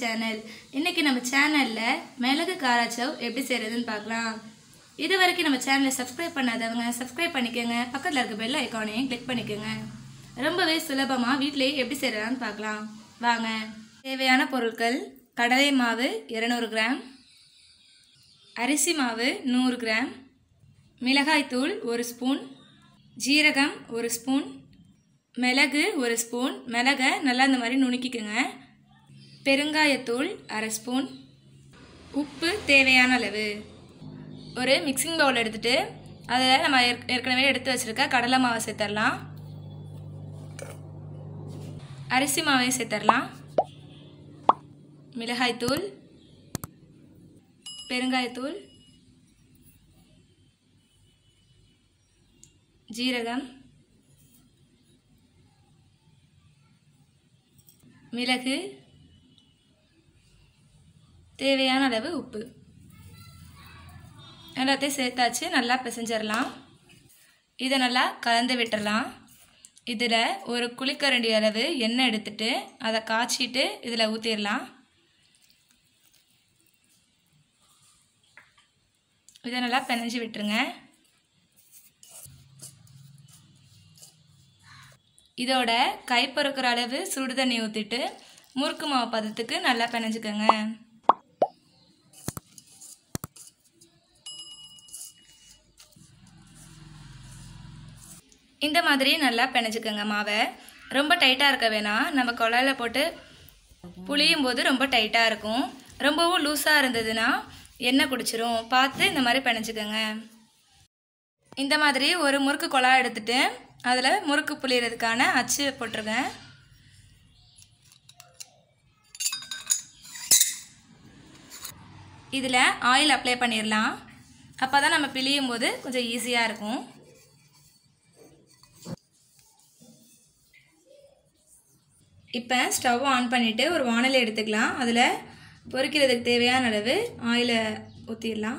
channel இன்னைக்கு நம்ம சேனலில் மிளகு காராச்சவ் எப்படி செய்கிறதுன்னு பார்க்கலாம் இது வரைக்கும் நம்ம சேனலை சப்ஸ்கிரைப் பண்ணாதவங்க சப்ஸ்கிரைப் பண்ணிக்கோங்க பக்கத்தில் இருக்க பெல் ஐக்கானையும் கிளிக் பண்ணிக்கோங்க ரொம்பவே சுலபமாக வீட்டிலேயே எப்படி செய்கிறதான்னு பார்க்கலாம் வாங்க தேவையான பொருட்கள் கடலை மாவு இரநூறு கிராம் அரிசி மாவு நூறு கிராம் மிளகாய்த்தூள் ஒரு ஸ்பூன் ஜீரகம் ஒரு ஸ்பூன் மிளகு ஒரு ஸ்பூன் மிளகை நல்லா இந்த மாதிரி நுணுக்கிக்கோங்க பெருங்காயத்தூள் அரை ஸ்பூன் உப்பு தேவையான அளவு ஒரு மிக்சிங் பவுல் எடுத்துட்டு அதில் நம்ம ஏற்க- ஏற்கனவே எடுத்து வச்சுருக்க கடலை மாவை சேர்த்துடலாம் அரிசி மாவையும் சேர்த்துடலாம் மிளகாய்த்தூள் பெருங்காயத்தூள் ஜீரகம் மிளகு தேவையான அளவு உப்பு எல்லாத்தையும் சேர்த்தாச்சு நல்லா பிசைஞ்சிடலாம் இதை நல்லா கலந்து விட்டுறலாம் இதில் ஒரு குளிக்கரண்டி அளவு எண்ணெய் எடுத்துட்டு அதை காய்ச்சிட்டு இதில் ஊற்றிடலாம் இதை நல்லா பிணைஞ்சு விட்டுருங்க இதோட கை பொறுக்கிற அளவு சுடு தண்ணி ஊற்றிட்டு முறுக்கு மாவு பதத்துக்கு நல்லா பிணைஞ்சுக்கோங்க இந்த மாதிரி நல்லா பிணைஞ்சுக்கோங்க மாவை ரொம்ப டைட்டாக இருக்க வேணாம் நம்ம குழாயில் போட்டு புளியும் போது ரொம்ப டைட்டாக இருக்கும் ரொம்பவும் லூஸாக இருந்ததுன்னா எண்ணெய் குடிச்சிரும் பார்த்து இந்த மாதிரி பிணைஞ்சுக்கோங்க இந்த மாதிரி ஒரு முறுக்கு குழா எடுத்துட்டு அதில் முறுக்கு புளியறதுக்கான அச்சு போட்டிருக்கேன் இதில் ஆயில் அப்ளை பண்ணிடலாம் அப்போ தான் நம்ம பிழியும் போது கொஞ்சம் ஈஸியாக இருக்கும் இப்போ ஸ்டவ் ஆன் பண்ணிவிட்டு ஒரு வானலை எடுத்துக்கலாம் அதில் பொரிக்கிறதுக்கு தேவையான அளவு ஆயிலை ஊற்றிடலாம்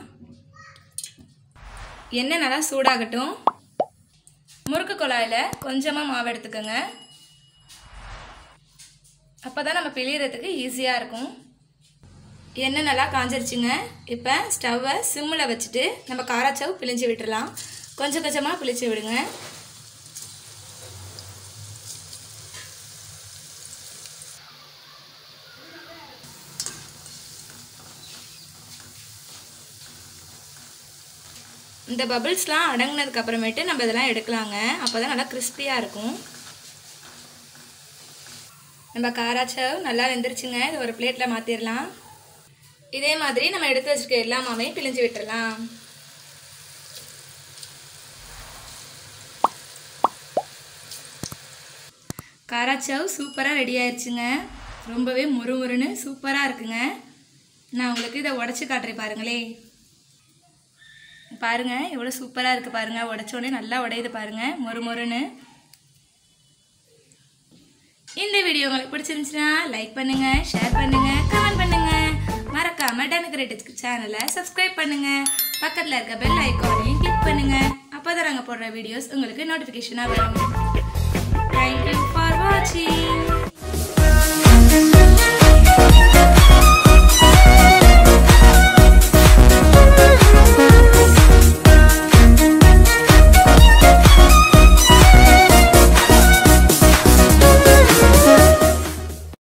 எண்ணெய் நல்லா சூடாகட்டும் முறுக்கு குழாயில் கொஞ்சமாக மாவு எடுத்துக்கோங்க அப்போ தான் நம்ம பிழியறதுக்கு ஈஸியாக இருக்கும் எண்ணெய் நல்லா காஞ்சிருச்சுங்க இப்போ ஸ்டவ்வை சிம்மில் வச்சுட்டு நம்ம காராச்சவ் பிழிஞ்சு விட்டுறலாம் கொஞ்சம் கொஞ்சமாக பிழிச்சு விடுங்க இந்த பபிள்ஸ்லாம் அடங்கினதுக்கு அப்புறமேட்டு நம்ம இதெல்லாம் எடுக்கலாங்க அப்போ தான் நல்லா கிறிஸ்பியாக இருக்கும் நம்ம காராச்சவ் நல்லா வெந்துருச்சுங்க இது ஒரு பிளேட்டில் மாற்றிடலாம் இதே மாதிரி நம்ம எடுத்து வச்சுருக்க எல்லா மாவையும் பிழிஞ்சு விட்டுறலாம் காராச்சவ் சூப்பராக ரெடி ஆயிடுச்சுங்க ரொம்பவே முறுமுறுன்னு சூப்பராக இருக்குங்க நான் உங்களுக்கு இதை உடச்சி காட்டுறேன் பாருங்களே பாருங்க எவ்வளோ சூப்பராக இருக்குது பாருங்க உடச்ச உடனே நல்லா உடையுது பாருங்க மொறு மொறுன்னு இந்த வீடியோ உங்களுக்கு பிடிச்சிருந்துச்சுன்னா லைக் பண்ணுங்க ஷேர் பண்ணுங்க கமெண்ட் பண்ணுங்க மறக்காம டனுக்கு ரேட்டுக்கு சேனலை சப்ஸ்கிரைப் பண்ணுங்க பக்கத்தில் இருக்க பெல் ஐக்கானையும் கிளிக் பண்ணுங்க அப்போதான் நாங்கள் போடுற வீடியோஸ் உங்களுக்கு நோட்டிஃபிகேஷனாக வரும் தேங்க்யூ ஃபார் வாட்சிங்